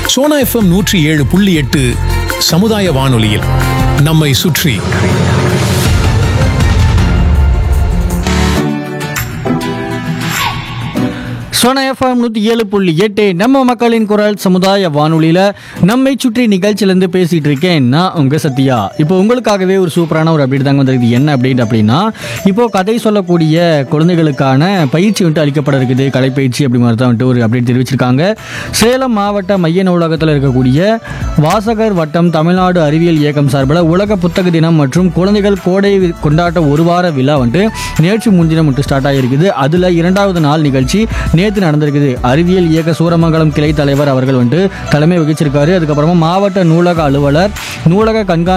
Sona FM நூற்றி ஏழு புள்ளி எட்டு சமுதாய வானொலியில் நம்மை சுற்றி சோனா எஃப்எம் நூற்றி ஏழு புள்ளி எட்டு நம்ம மக்களின் குரல் சமுதாய வானொலியில் நம்மை சுற்றி நிகழ்ச்சியிலேருந்து பேசிகிட்டு இருக்கேன் நான் உங்கள் சத்யா இப்போ உங்களுக்காகவே ஒரு சூப்பரான ஒரு அப்டேட் தாங்க வந்திருக்குது என்ன அப்டேட் அப்படின்னா இப்போ கதை சொல்லக்கூடிய குழந்தைகளுக்கான பயிற்சி வந்துட்டு அளிக்கப்பட இருக்குது கலைப்பயிற்சி அப்படி மாதிரி தான் வந்துட்டு ஒரு அப்டேட் தெரிவிச்சிருக்காங்க சேலம் மாவட்ட மைய நூலகத்தில் இருக்கக்கூடிய வாசகர் வட்டம் தமிழ்நாடு அறிவியல் இயக்கம் சார்பில் உலக புத்தக தினம் மற்றும் குழந்தைகள் கோடை வி- கொண்டாட்ட ஒரு வார விழா வந்துட்டு நேற்று முன்தினம் வந்துட்டு ஸ்டார்ட் ஆகியிருக்குது அதில் இரண்டாவது நாள் நிகழ்ச்சி நேற்று நடந்திருக்குது அறிவியல் இயக்க சூரமங்கலம் கிளை தலைவர் அவர்கள் வந்துட்டு தலைமை வகிச்சிருக்காரு அதுக்கப்புறமா மாவட்ட நூலக அலுவலர் நூலக கண்காணி